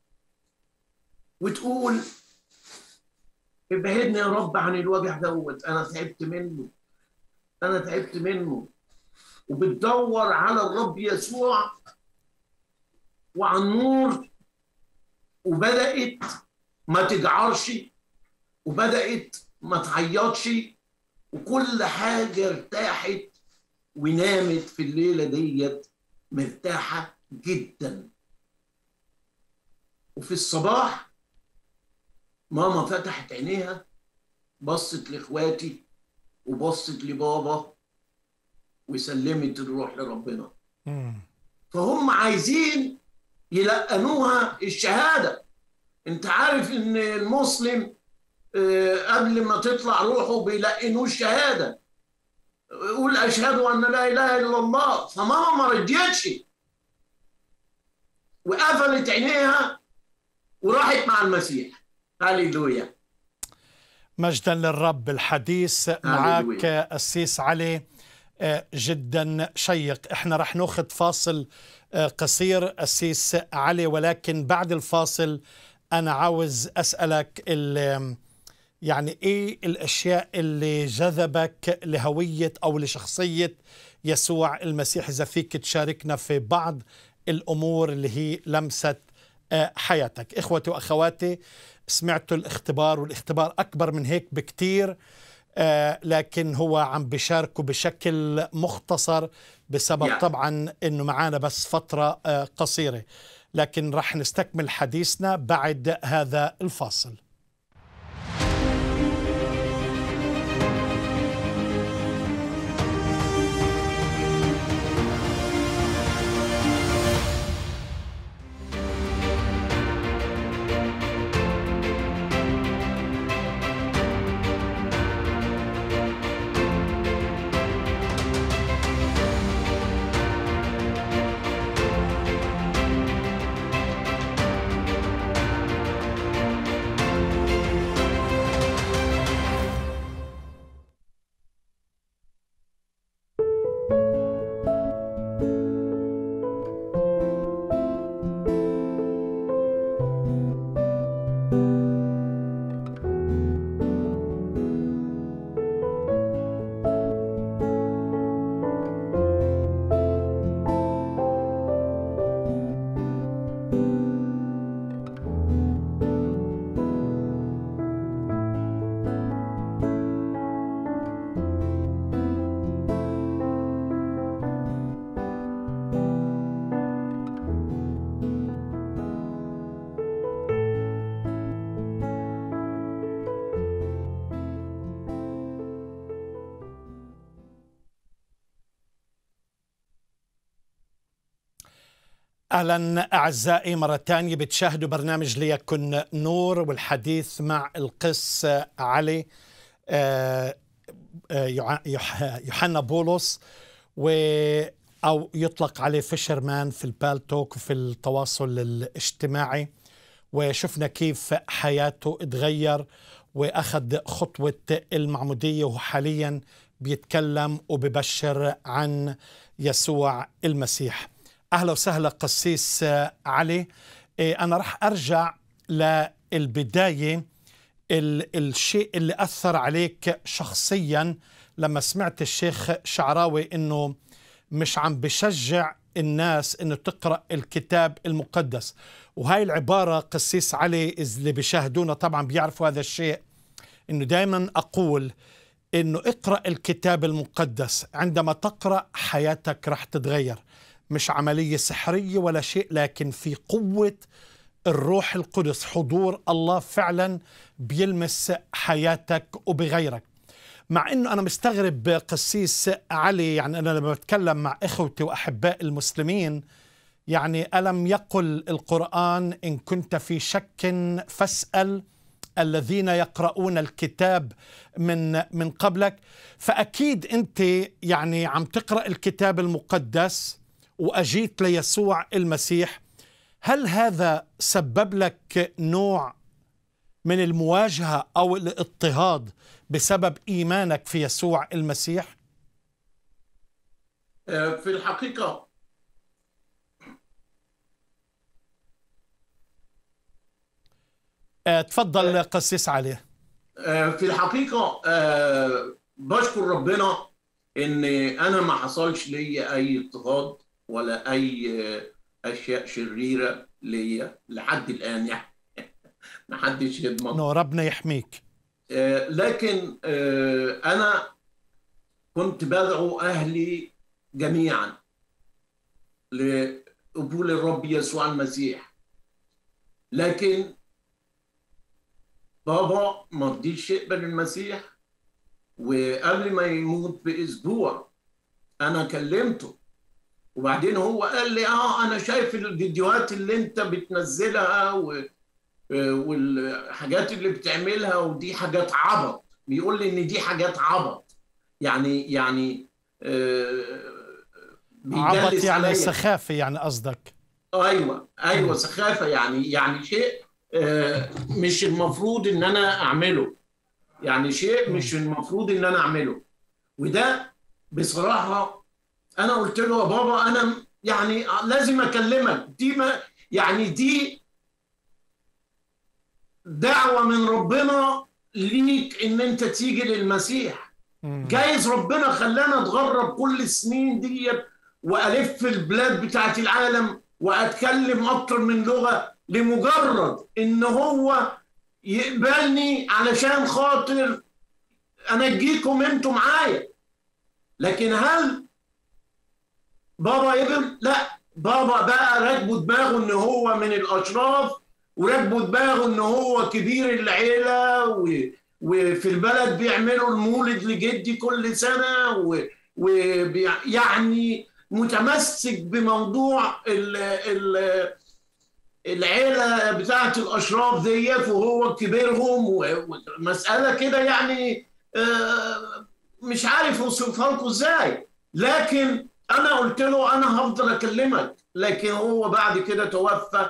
وتقول ابعدني يا رب عن الوجع دوت انا تعبت منه انا تعبت منه وبتدور على الرب يسوع وعلى النور وبدأت ما تجعرش وبدأت ما تعيطش وكل حاجة ارتاحت ونامت في الليلة ديت مرتاحة جدا وفي الصباح ماما فتحت عينيها بصت لاخواتي وبصت لبابا وسلمت الروح لربنا مم. فهم عايزين يلقنوها الشهاده انت عارف ان المسلم آه، قبل ما تطلع روحه بيلقنوه الشهاده قول اشهد ان لا اله الا الله فماما ما رضيتش وقفلت عينيها وراحت مع المسيح هللويا مجدا للرب الحديث معك السيس علي آه، جدا شيق احنا رح ناخذ فاصل آه، قصير السيس علي ولكن بعد الفاصل انا عاوز اسالك ال- يعني ايه الاشياء اللي جذبك لهويه او لشخصيه يسوع المسيح اذا فيك تشاركنا في بعض الامور اللي هي لمست آه، حياتك اخوتي واخواتي سمعتوا الاختبار والاختبار اكبر من هيك بكتير آه، لكن هو عم بشاركه بشكل مختصر بسبب Yeah. طبعا انه معانا بس فتره آه، قصيره لكن رح نستكمل حديثنا بعد هذا الفاصل اهلا اعزائي مره ثانيه بتشاهدوا برنامج ليكن نور والحديث مع القس علي آه، آه، يوع- يوح- يوحنا بولس و او يطلق عليه فيشرمان في البالتوك وفي التواصل الاجتماعي وشفنا كيف حياته اتغير واخذ خطوه المعموديه وهو حاليا بيتكلم وببشر عن يسوع المسيح اهلا وسهلا قسيس آه، علي إيه، انا راح ارجع للبدايه ال- الشيء اللي اثر عليك شخصيا لما سمعت الشيخ شعراوي انه مش عم بشجع الناس انه تقرا الكتاب المقدس وهاي العباره قسيس علي إذ اللي بيشاهدونا طبعا بيعرفوا هذا الشيء انه دائما اقول انه اقرا الكتاب المقدس عندما تقرا حياتك رح تتغير مش عمليه سحريه ولا شيء لكن في قوه الروح القدس حضور الله فعلا بيلمس حياتك وبغيرك مع انه انا مستغرب قسيس علي يعني انا لما بتكلم مع اخوتي واحباء المسلمين يعني الم يقل القران ان كنت في شك فاسال الذين يقرؤون الكتاب من من قبلك فاكيد انت يعني عم تقرا الكتاب المقدس واجيت ليسوع المسيح هل هذا سبب لك نوع من المواجهه او الاضطهاد بسبب ايمانك في يسوع المسيح؟ آه، في الحقيقه آه، تفضل قسيس علي آه، في الحقيقه بشكر ربنا ان انا ما حصلش لي اي اضطهاد ولا اي اشياء شريره ليا لحد الان يعني ما حدش يضمن نو ربنا يحميك آه لكن آه انا كنت بدعو اهلي جميعا لقبول الرب يسوع المسيح لكن بابا ما رضيش يقبل المسيح وقبل ما يموت باسبوع انا كلمته وبعدين هو قال لي اه انا شايف الفيديوهات اللي انت بتنزلها و... والحاجات اللي بتعملها ودي حاجات عبط بيقول لي ان دي حاجات عبط يعني يعني آه عبط يعني عليا. سخافه يعني قصدك ايوه ايوه سخافه يعني يعني شيء آه مش المفروض ان انا اعمله يعني شيء مش المفروض ان انا اعمله وده بصراحه انا قلت له يا بابا انا يعني لازم اكلمك دي ما يعني دي دعوه من ربنا ليك ان انت تيجي للمسيح جايز ربنا خلانا اتغرب كل السنين دي والف البلاد بتاعت العالم واتكلم اكتر من لغه لمجرد ان هو يقبلني علشان خاطر انجيكم انتوا معايا لكن هل بابا ابن لا بابا بقى راكبه دماغه ان هو من الاشراف وراكبه دماغه ان هو كبير العيله و... وفي البلد بيعملوا المولد لجدي كل سنه ويعني و... متمسك بموضوع ال... ال... العيله بتاعت الاشراف ديت وهو كبيرهم ومساله كده يعني مش عارف اوصفها لكم ازاي لكن انا قلت له انا هفضل اكلمك لكن هو بعد كده توفى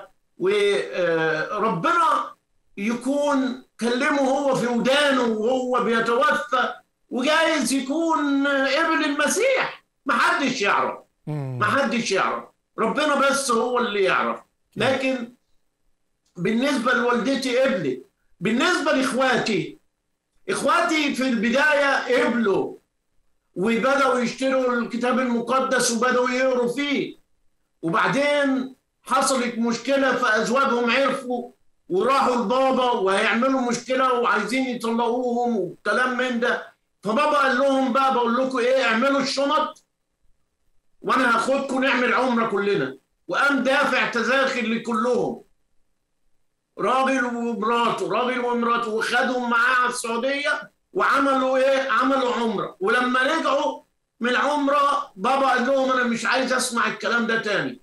وربنا يكون كلمه هو في ودانه وهو بيتوفى وجايز يكون ابن المسيح محدش يعرف محدش يعرف ربنا بس هو اللي يعرف لكن بالنسبه لوالدتي قبلت بالنسبه لاخواتي اخواتي في البدايه قبلوا وبداوا يشتروا الكتاب المقدس وبداوا يقروا فيه وبعدين حصلت مشكله فازواجهم عرفوا وراحوا لبابا وهيعملوا مشكله وعايزين يطلقوهم وكلام من ده فبابا قال لهم بقى بقول لكم ايه اعملوا الشنط وانا هاخدكم نعمل عمره كلنا وقام دافع تذاكر لكلهم راجل ومراته راجل ومراته وخدهم معاه على السعوديه وعملوا ايه عملوا عمره ولما رجعوا من العمره بابا قال لهم انا مش عايز اسمع الكلام ده تاني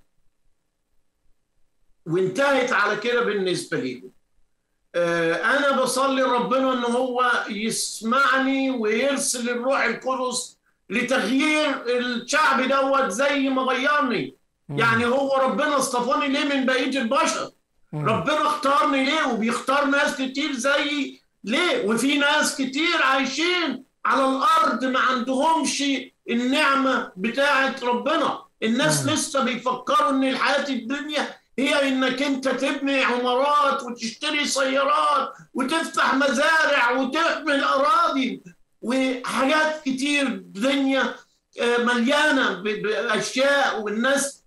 وانتهت على كده بالنسبه لي آه انا بصلي ربنا ان هو يسمعني ويرسل الروح القدس لتغيير الشعب دوت زي ما غيرني يعني هو ربنا اصطفاني ليه من بقيه البشر ربنا اختارني ليه وبيختار ناس كتير زيي ليه وفي ناس كتير عايشين على الارض ما عندهمش النعمه بتاعه ربنا الناس مم. لسه بيفكروا ان الحياه الدنيا هي انك انت تبني عمارات وتشتري سيارات وتفتح مزارع وتحمل اراضي وحاجات كتير دنيا مليانه باشياء والناس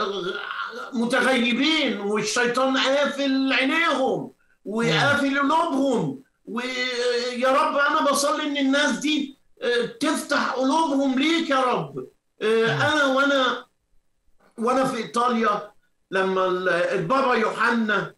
متغيبين والشيطان قافل عينيهم وقافل قلوبهم ويا رب انا بصلي ان الناس دي تفتح قلوبهم ليك يا رب انا وانا وانا في ايطاليا لما البابا يوحنا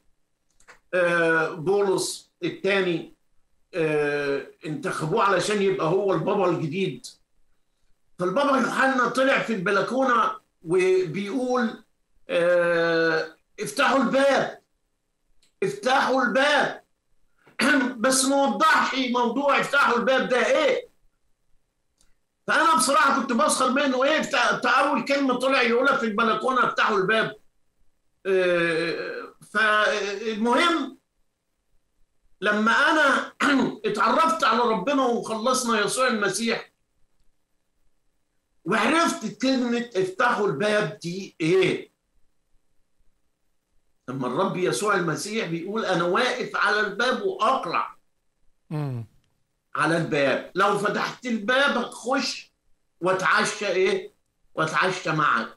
بولس الثاني انتخبوه علشان يبقى هو البابا الجديد فالبابا يوحنا طلع في البلكونه وبيقول افتحوا الباب افتحوا الباب بس ما وضحش موضوع افتحوا الباب ده ايه فانا بصراحه كنت بسخر منه ايه اول كلمه طلع يقولها في البلكونه افتحوا الباب آه، فالمهم لما انا اتعرفت على ربنا وخلصنا يسوع المسيح وعرفت كلمة افتحوا الباب دي ايه لما الرب يسوع المسيح بيقول انا واقف على الباب واقرع مم. على الباب لو فتحت الباب اخش واتعشى ايه واتعشى معك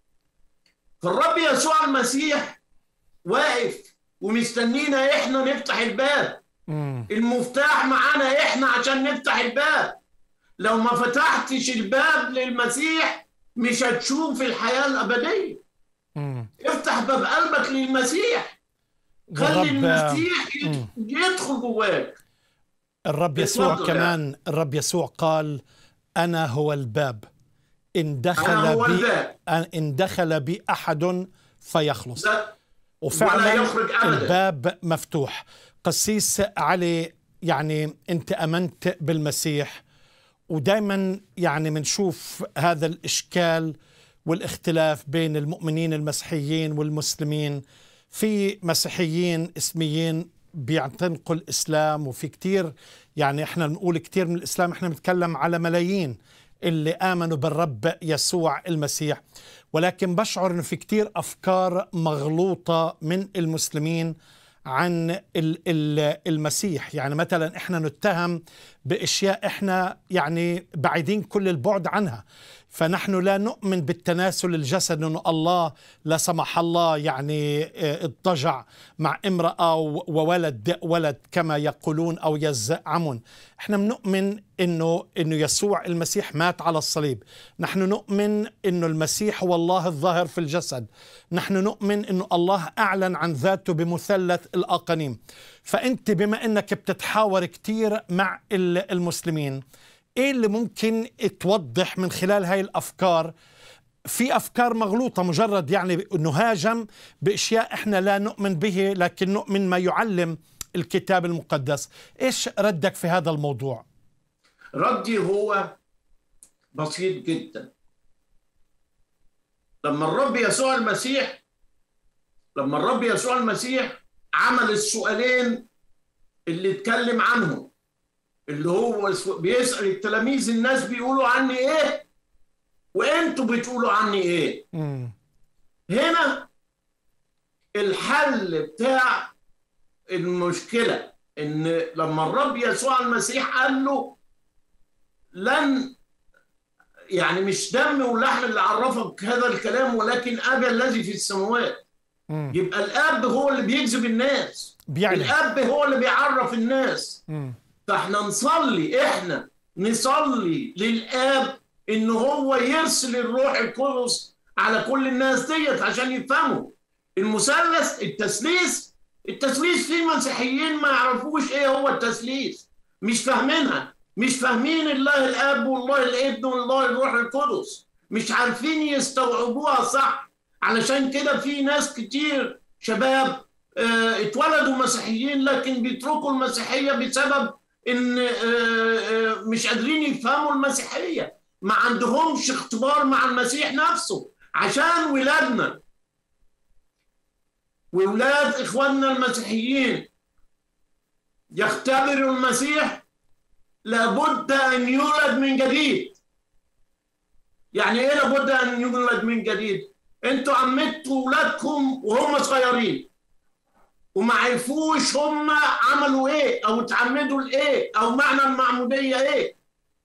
فالرب يسوع المسيح واقف ومستنينا احنا نفتح الباب مم. المفتاح معانا احنا عشان نفتح الباب لو ما فتحتش الباب للمسيح مش هتشوف الحياة الأبدية مم. افتح باب قلبك للمسيح خلي والرب المسيح يد- مم. يدخل جواك الرب يسوع اتفضل كمان الرب يسوع قال أنا هو الباب إن دخل أنا هو بي الباب إن دخل بي أحد فيخلص ده ولا وفعلا يخرج أبدا الباب مفتوح قسيس علي يعني أنت أمنت بالمسيح ودائما يعني بنشوف هذا الإشكال والاختلاف بين المؤمنين المسيحيين والمسلمين في مسيحيين اسميين بيعتنقوا الإسلام وفي كتير يعني احنا بنقول كتير من الإسلام احنا بنتكلم على ملايين اللي آمنوا بالرب يسوع المسيح ولكن بشعر انه في كتير افكار مغلوطه من المسلمين عن ال- ال- المسيح يعني مثلا احنا نتهم باشياء احنا يعني بعيدين كل البعد عنها فنحن لا نؤمن بالتناسل الجسد انه الله لا سمح الله يعني اه، اضطجع مع امراه و- وولد ولد كما يقولون او يزعمون احنا بنؤمن انه انه يسوع المسيح مات على الصليب نحن نؤمن انه المسيح هو الله الظاهر في الجسد نحن نؤمن انه الله اعلن عن ذاته بمثلث الاقانيم فانت بما انك بتتحاور كتير مع ال- المسلمين ايه اللي ممكن توضح من خلال هاي الافكار في افكار مغلوطه مجرد يعني نهاجم باشياء احنا لا نؤمن به لكن نؤمن ما يعلم الكتاب المقدس ايش ردك في هذا الموضوع ردي هو بسيط جدا لما الرب يسوع المسيح لما الرب يسوع المسيح عمل السؤالين اللي اتكلم عنهم اللي هو بيسأل التلاميذ الناس بيقولوا عني ايه وانتوا بتقولوا عني ايه مم. هنا الحل بتاع المشكلة إن لما الرب يسوع المسيح قال له لن يعني مش دم ولحم اللي عرفك هذا الكلام ولكن أبي الذي في السماوات مم. يبقى الأب هو اللي بيجذب الناس بيعلن الأب هو اللي بيعرف الناس مم. فاحنا نصلي احنا نصلي للاب ان هو يرسل الروح القدس على كل الناس ديت عشان يفهموا المثلث التثليث التثليث في مسيحيين ما يعرفوش ايه هو التثليث مش فاهمينها مش فاهمين الله الاب والله الابن والله الروح القدس مش عارفين يستوعبوها صح علشان كده في ناس كتير شباب اه اتولدوا مسيحيين لكن بيتركوا المسيحيه بسبب ان آه، آه، مش قادرين يفهموا المسيحيه ما عندهمش اختبار مع المسيح نفسه عشان ولادنا وولاد اخواننا المسيحيين يختبروا المسيح لابد ان يولد من جديد يعني ايه لابد ان يولد من جديد انتوا عمدتوا ولادكم وهم صغيرين وما عرفوش هم عملوا ايه او اتعمدوا لايه او معنى المعموديه ايه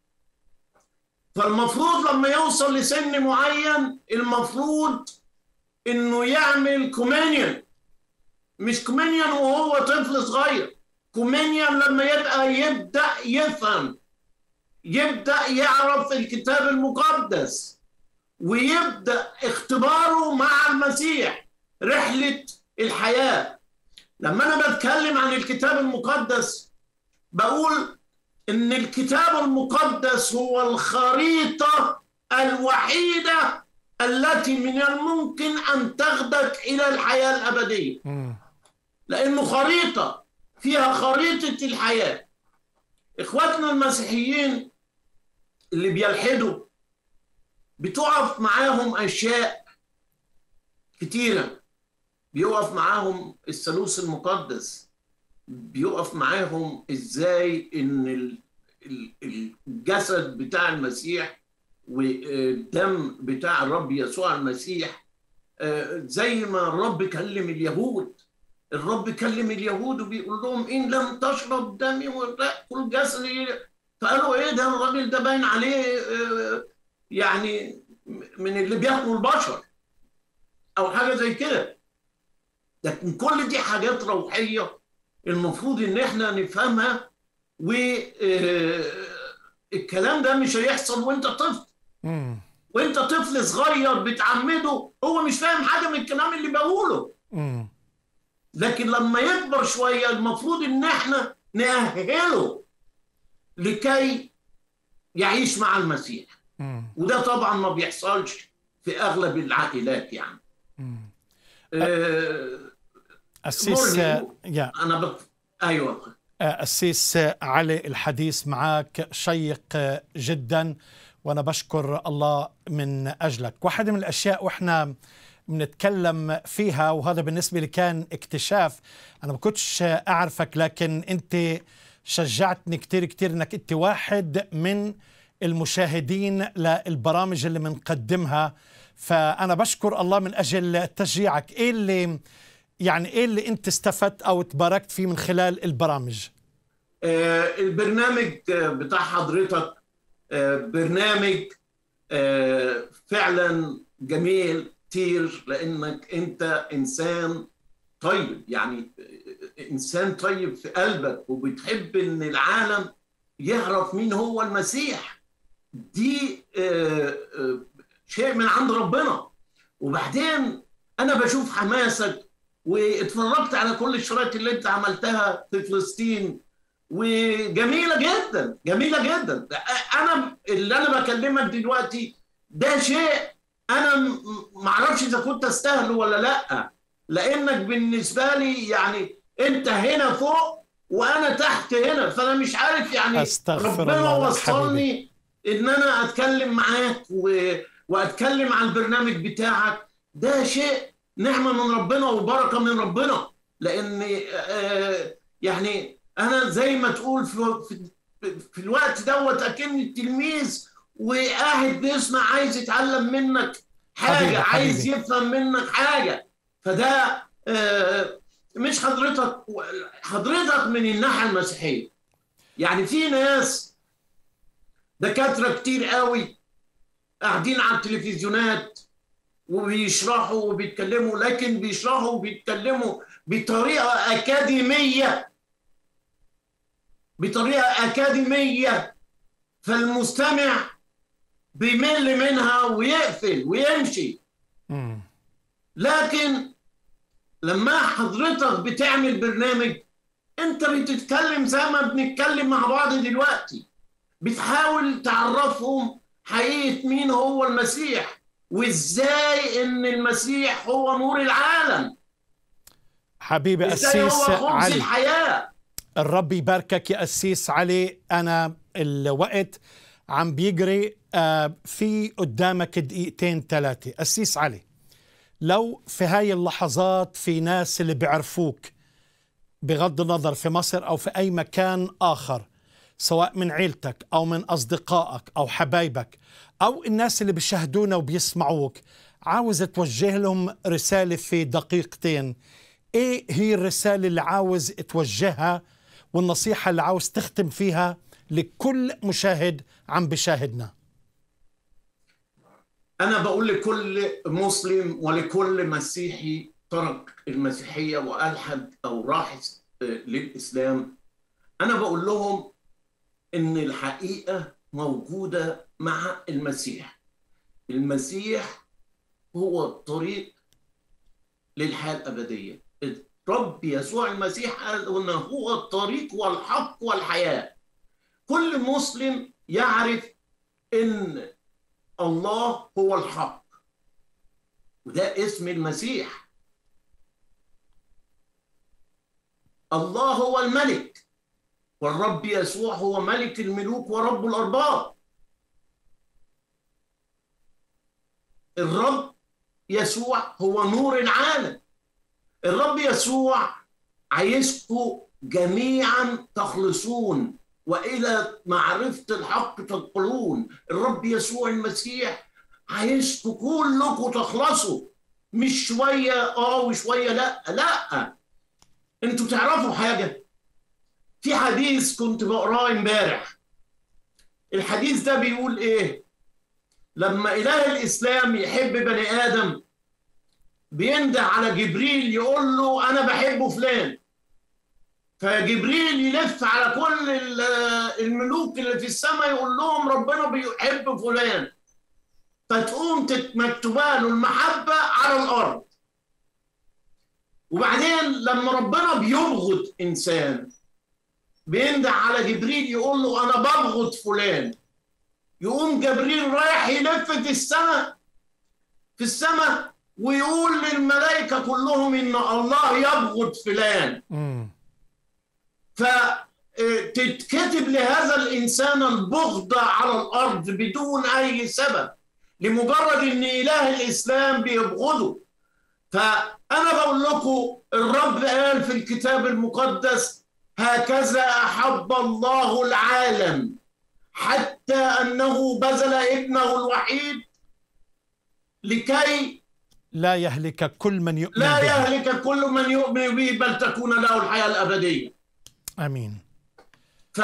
فالمفروض لما يوصل لسن معين المفروض انه يعمل كومينيون مش كومينيون وهو طفل صغير كومينيون لما يبقى يبدا يفهم يبدا يعرف الكتاب المقدس ويبدا اختباره مع المسيح رحله الحياه لما انا بتكلم عن الكتاب المقدس بقول ان الكتاب المقدس هو الخريطه الوحيده التي من الممكن ان تاخدك الى الحياه الابديه مم. لانه خريطه فيها خريطه الحياه اخواتنا المسيحيين اللي بيلحدوا بتقف معاهم اشياء كتيره بيقف معاهم الثالوث المقدس بيقف معاهم ازاي ان ال- ال- الجسد بتاع المسيح والدم بتاع الرب يسوع المسيح آه، زي ما الرب كلم اليهود الرب كلم اليهود وبيقول لهم ان لم تشرب دمي وتاكل جسدي فقالوا ايه ده الراجل ده باين عليه آه، يعني من اللي بياكلوا البشر او حاجه زي كده لكن كل دي حاجات روحيه المفروض ان احنا نفهمها والكلام ده مش هيحصل وانت طفل مم. وانت طفل صغير بتعمده هو مش فاهم حاجه من الكلام اللي بقوله مم. لكن لما يكبر شويه المفروض ان احنا نأهله لكي يعيش مع المسيح مم. وده طبعا ما بيحصلش في اغلب العائلات يعني مم. آه السيس مرني. يا انا بك... ايوه السيس علي الحديث معك شيق جدا وانا بشكر الله من اجلك واحدة من الاشياء واحنا بنتكلم فيها وهذا بالنسبه لي كان اكتشاف انا ما كنتش اعرفك لكن انت شجعتني كتير كتير انك انت واحد من المشاهدين للبرامج اللي بنقدمها فانا بشكر الله من اجل تشجيعك ايه اللي يعني ايه اللي انت استفدت او تباركت فيه من خلال البرامج آه البرنامج آه، بتاع حضرتك آه برنامج آه فعلا جميل كتير لانك انت انسان طيب يعني آه، انسان طيب في قلبك وبتحب ان العالم يعرف مين هو المسيح دي آه آه شيء من عند ربنا وبعدين انا بشوف حماسك واتفرجت على كل الشرايط اللي انت عملتها في فلسطين وجميله جدا جميله جدا انا اللي انا بكلمك دلوقتي ده شيء انا م- ما اعرفش اذا كنت استاهله ولا لا لانك بالنسبه لي يعني انت هنا فوق وانا تحت هنا فانا مش عارف يعني أستغفر ربنا الله لك وصلني ان انا اتكلم معاك و... واتكلم عن البرنامج بتاعك ده شيء نعمه من ربنا وبركه من ربنا لان آه يعني انا زي ما تقول في, في, في الوقت دوت اكني التلميذ وقاعد بيسمع عايز يتعلم منك حاجه حبيبي، عايز حبيبي. يفهم منك حاجه فده آه مش حضرتك حضرتك من الناحيه المسيحيه يعني في ناس دكاتره كتير قوي قاعدين على التلفزيونات وبيشرحوا وبيتكلموا لكن بيشرحوا وبيتكلموا بطريقه اكاديميه بطريقه اكاديميه فالمستمع بيمل منها ويقفل ويمشي مم. لكن لما حضرتك بتعمل برنامج انت بتتكلم زي ما بنتكلم مع بعض دلوقتي بتحاول تعرفهم حقيقة مين هو المسيح وازاي ان المسيح هو نور العالم حبيبي ازاي هو السيس خبز علي الحياة الرب يباركك يا أسيس علي أنا الوقت عم بيجري آه، في قدامك دقيقتين ثلاثة أسيس علي لو في هاي اللحظات في ناس اللي بيعرفوك بغض النظر في مصر أو في أي مكان آخر سواء من عيلتك أو من أصدقائك أو حبايبك أو الناس اللي بيشاهدونا وبيسمعوك عاوز توجه لهم رسالة في دقيقتين إيه هي الرسالة اللي عاوز توجهها والنصيحة اللي عاوز تختم فيها لكل مشاهد عم بشاهدنا أنا بقول لكل مسلم ولكل مسيحي ترك المسيحية وألحد أو راح آه، للإسلام أنا بقول لهم إن الحقيقة موجودة مع المسيح المسيح هو الطريق للحياة الأبدية الرب يسوع المسيح قال إنه هو الطريق والحق والحياة كل مسلم يعرف إن الله هو الحق وده اسم المسيح الله هو الملك والرب يسوع هو ملك الملوك ورب الأرباب الرب يسوع هو نور العالم الرب يسوع عايزكم جميعا تخلصون والى معرفه الحق تدخلون الرب يسوع المسيح عايزكم كلكم تخلصوا مش شويه اه وشويه لا لا انتوا تعرفوا حاجه في حديث كنت بقراه امبارح الحديث ده بيقول ايه لما اله الاسلام يحب بني ادم بينده على جبريل يقول له انا بحب فلان فجبريل يلف على كل الملوك اللي في السماء يقول لهم ربنا بيحب فلان فتقوم مكتوبه له المحبه على الارض وبعدين لما ربنا بيبغض انسان بينده على جبريل يقول له انا ببغض فلان يقوم جبريل رايح يلف في السماء في السماء ويقول للملائكه كلهم ان الله يبغض فلان فتتكتب لهذا الانسان البغض على الارض بدون اي سبب لمجرد ان اله الاسلام بيبغضه فانا بقول لكم الرب قال في الكتاب المقدس هكذا احب الله العالم حتى انه بذل ابنه الوحيد لكي لا يهلك كل من يؤمن لا به. يهلك كل من يؤمن به بل تكون له الحياه الابديه امين ف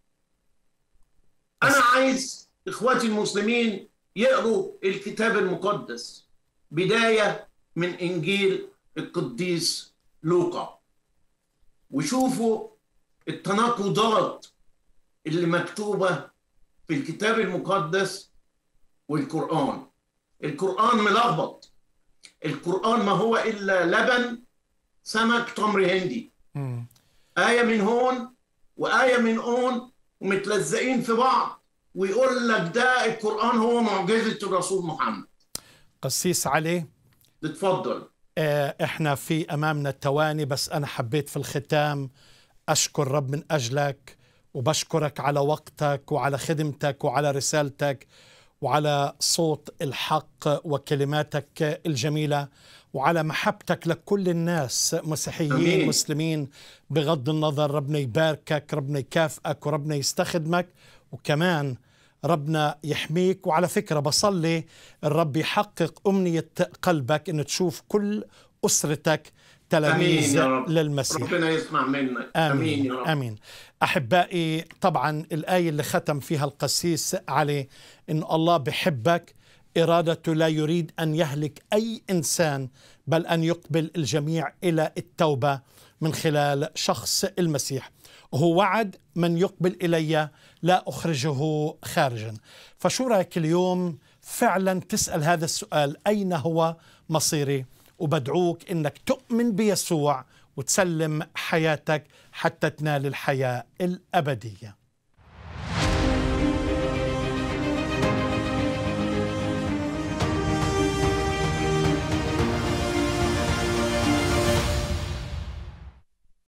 انا عايز اخواتي المسلمين يقروا الكتاب المقدس بدايه من انجيل القديس لوقا وشوفوا التناقضات اللي مكتوبه في الكتاب المقدس والقران القران ملخبط القران ما هو الا لبن سمك تمر هندي مم. آية من هون وآية من هون ومتلزقين في بعض ويقول لك ده القرآن هو معجزة الرسول محمد قسيس علي اتفضل آه، احنا في امامنا التواني بس انا حبيت في الختام اشكر رب من اجلك وبشكرك على وقتك وعلى خدمتك وعلى رسالتك وعلى صوت الحق وكلماتك الجميله وعلى محبتك لكل الناس مسيحيين أمين. مسلمين بغض النظر ربنا يباركك ربنا يكافئك وربنا يستخدمك وكمان ربنا يحميك وعلى فكرة بصلي الرب يحقق أمنية قلبك أن تشوف كل أسرتك تلاميذ أمين يا رب. للمسيح ربنا يسمع منك آمين يا رب آمين أحبائي طبعا الآية اللي ختم فيها القسيس علي إن الله بحبك إرادته لا يريد أن يهلك أي إنسان بل أن يقبل الجميع إلى التوبة من خلال شخص المسيح هو وعد من يقبل إلي لا أخرجه خارجا فشو رأيك اليوم فعلا تسأل هذا السؤال أين هو مصيري وبدعوك إنك تؤمن بيسوع وتسلم حياتك حتى تنال الحياة الأبدية